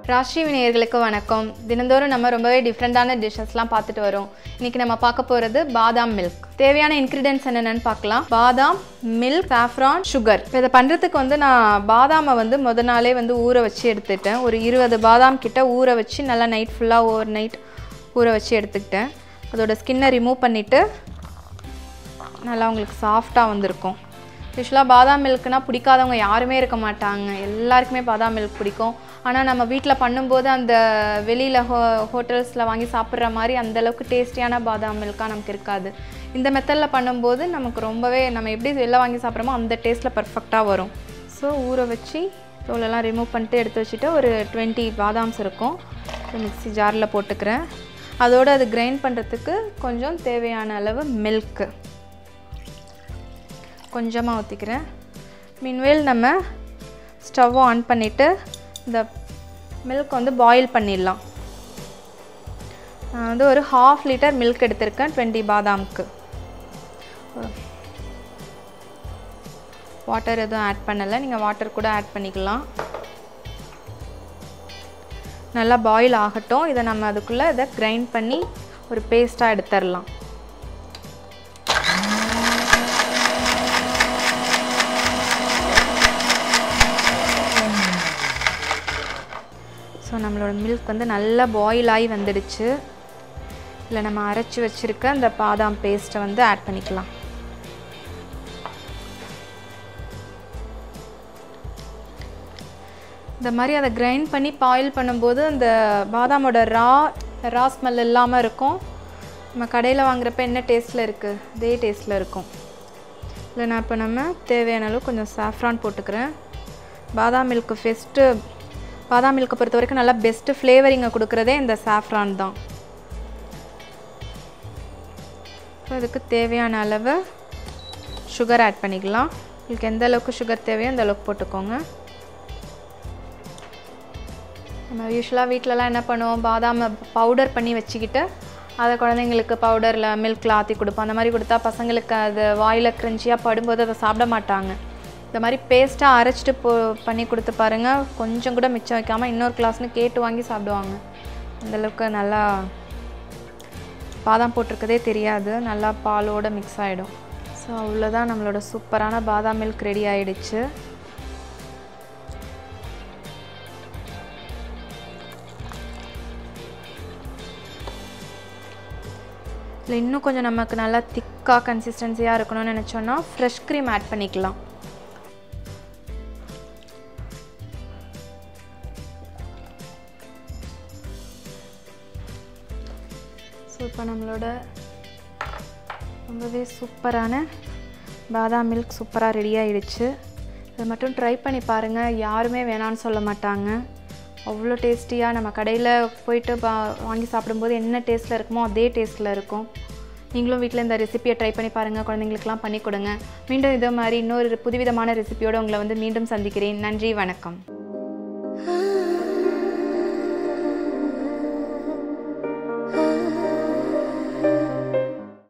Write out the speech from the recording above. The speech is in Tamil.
ராஷ்டிரிய நேயர்களுக்கு வணக்கம் தினந்தோறும் நம்ம ரொம்பவே டிஃப்ரெண்ட்டான டிஷ்ஷஸ்லாம் பார்த்துட்டு வரோம் இன்னைக்கு நம்ம பார்க்க போகிறது பாதாம் மில்க் தேவையான இன்க்ரீடியன்ஸ் என்னென்னு பார்க்கலாம் பாதாம் மில்க் சாஃப்ரான் சுகர் இப்போ இதை பண்ணுறதுக்கு வந்து நான் பாதாமை வந்து முத நாளே வந்து ஊற வச்சு எடுத்துட்டேன் ஒரு இருபது பாதாம் கிட்ட ஊற வச்சு நல்லா நைட் ஃபுல்லாக ஓவர் நைட் ஊற வச்சு எடுத்துக்கிட்டேன் அதோட ஸ்கின்னை ரிமூவ் பண்ணிவிட்டு நல்லா உங்களுக்கு சாஃப்டாக வந்திருக்கும் யூஸ்வலாக பாதாம் மில்க்னா பிடிக்காதவங்க யாருமே இருக்க மாட்டாங்க எல்லாருக்குமே பாதாம் மில்க் பிடிக்கும் ஆனால் நம்ம வீட்டில் பண்ணும்போது அந்த வெளியில் ஹோ ஹோட்டல்ஸில் வாங்கி சாப்பிட்ற மாதிரி அந்த அளவுக்கு டேஸ்டியான பாதாம் மில்காக நமக்கு இருக்காது இந்த மெத்தடில் பண்ணும்போது நமக்கு ரொம்பவே நம்ம எப்படி வெளில வாங்கி சாப்பிட்றோமோ அந்த டேஸ்ட்டில் பர்ஃபெக்டாக வரும் ஸோ ஊற வச்சு தோலெல்லாம் ரிமூவ் பண்ணிட்டு எடுத்து வச்சுட்டு ஒரு டுவெண்ட்டி பாதாம்ஸ் இருக்கும் மிக்ஸி ஜாரில் போட்டுக்கிறேன் அதோடு அது கிரைண்ட் பண்ணுறதுக்கு கொஞ்சம் தேவையான அளவு மில்க்கு கொஞ்சமாக ஊற்றிக்கிறேன் மீன்வேல் நம்ம ஸ்டவ்வை ஆன் பண்ணிவிட்டு இந்த மில்க் வந்து பாயில் பண்ணிடலாம் நான் வந்து ஒரு ஹாஃப் லிட்டர் மில்க் எடுத்திருக்கேன் டுவெண்ட்டி பாதாமுக்கு வாட்டர் எதுவும் ஆட் பண்ணலை நீங்கள் வாட்டர் கூட ஆட் பண்ணிக்கலாம் நல்லா பாயில் ஆகட்டும் இதை நம்ம அதுக்குள்ளே இதை கிரைண்ட் பண்ணி ஒரு பேஸ்ட்டாக எடுத்துடலாம் ஸோ நம்மளோட மில்க் வந்து நல்லா பாயில் ஆகி வந்துடுச்சு இல்லை நம்ம அரைச்சி வச்சுருக்க அந்த பாதாம் பேஸ்ட்டை வந்து ஆட் பண்ணிக்கலாம் இந்த மாதிரி அதை கிரைண்ட் பண்ணி பாயில் பண்ணும்போது அந்த பாதாமோட ரா ரா ஸ்மெல் இல்லாமல் இருக்கும் நம்ம கடையில் வாங்குறப்ப என்ன டேஸ்ட்டில் இருக்குது அதே டேஸ்ட்டில் இருக்கும் இல்லை நான் இப்போ நம்ம தேவையான அளவு கொஞ்சம் சாஃப்ரான் போட்டுக்கிறேன் பாதாம் மில்க்கு ஃபெஸ்ட்டு பாதாம் மில்க்கை பொறுத்த வரைக்கும் நல்லா பெஸ்ட்டு ஃப்ளேவரிங்கை கொடுக்குறதே இந்த சாஃப்ரான் தான் ஸோ இதுக்கு தேவையான அளவு சுகர் ஆட் பண்ணிக்கலாம் உங்களுக்கு எந்த அளவுக்கு சுகர் தேவையோ அந்த அளவுக்கு போட்டுக்கோங்க நம்ம யூஸ்வலாக வீட்டிலலாம் என்ன பண்ணுவோம் பாதாமை பவுடர் பண்ணி வச்சுக்கிட்டு அதை குழந்தைங்களுக்கு பவுடரில் மில்கில் ஆற்றி கொடுப்போம் அந்த மாதிரி கொடுத்தா பசங்களுக்கு அது வாயில் க்ரன்ச்சியாக படும்போது அதை சாப்பிட மாட்டாங்க இந்த மாதிரி பேஸ்ட்டாக அரைச்சிட்டு போ பண்ணி கொடுத்து பாருங்கள் கொஞ்சம் கூட மிச்சம் வைக்காமல் இன்னொரு கிளாஸ்னு கேட்டு வாங்கி சாப்பிடுவாங்க அந்தளவுக்கு நல்லா பாதாம் போட்டிருக்கதே தெரியாது நல்லா பாலோடு மிக்ஸ் ஆகிடும் ஸோ அவ்வளோதான் நம்மளோட சூப்பரான பாதாம் மில்க் ரெடி ஆகிடுச்சு இல்லை இன்னும் கொஞ்சம் நமக்கு நல்லா திக்காக கன்சிஸ்டன்சியாக இருக்கணும்னு நினச்சோன்னா ஃப்ரெஷ் க்ரீம் ஆட் பண்ணிக்கலாம் ஸோ இப்போ நம்மளோட ரொம்பவே சூப்பரான பாதாம் மில்க் சூப்பராக ரெடி ஆகிடுச்சு இதை மட்டும் ட்ரை பண்ணி பாருங்கள் யாருமே வேணான்னு சொல்ல மாட்டாங்க அவ்வளோ டேஸ்டியாக நம்ம கடையில் போயிட்டு பா வாங்கி சாப்பிடும்போது என்ன டேஸ்ட்டில் இருக்குமோ அதே டேஸ்ட்டில் இருக்கும் நீங்களும் வீட்டில் இந்த ரெசிபியை ட்ரை பண்ணி பாருங்கள் குழந்தைங்களுக்குலாம் பண்ணி கொடுங்க மீண்டும் இதே மாதிரி இன்னொரு புதுவிதமான ரெசிபியோடு உங்களை வந்து மீண்டும் சந்திக்கிறேன் நன்றி வணக்கம்